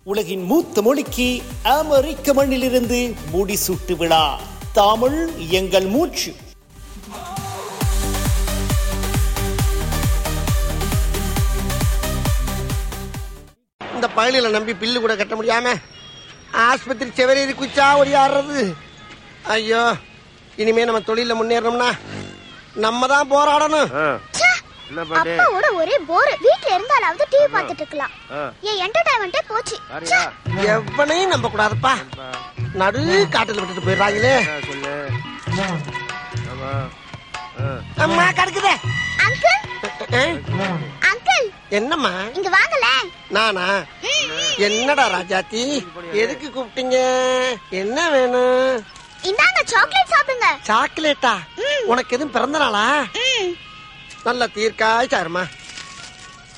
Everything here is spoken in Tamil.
உலகின் மூத்த மொழிக்கு அமெரிக்க மண்ணிலிருந்து முடிசூட்டு விழா தமிழ் எங்கள் மூச்சு இந்த பயணிகளை நம்பி பில்லு கூட கட்ட முடியாம ஆஸ்பத்திரி செவரேறி குச்சா ஓடியாடுறது ஐயோ இனிமே நம்ம தொழில முன்னேறணும்னா நம்ம தான் போராடணும் என்ன பாட்டு அப்பாவோட ஒரே போர் வீட்ல இருந்தாலாவது டிவி பார்த்துட்டு இருக்கலாம் ஆ. என் என்டர்டைன்மெண்டே போச்சு யாரையா எவனையும் நம்ப கூடாதுப்பா நடு காட்டுல விட்டுட்டு போயிடுறாங்களே என்ன சொல்லு ஆமா ஆ. அம்மா கிடக்குதே அங்கிள் அஹ், அங்கிள் என்னம்மா இங்க வாங்கல நானா என்னடா ராஜாத்தி எதுக்கு கூப்பிட்டீங்க என்ன வேணும் இந்தாங்க சாக்லேட் சாப்பிடுங்க சாக்லேட்டா உனக்கு எதுவும் பிறந்த நாளா ம். நல்ல தீர்க்காய் சாருமா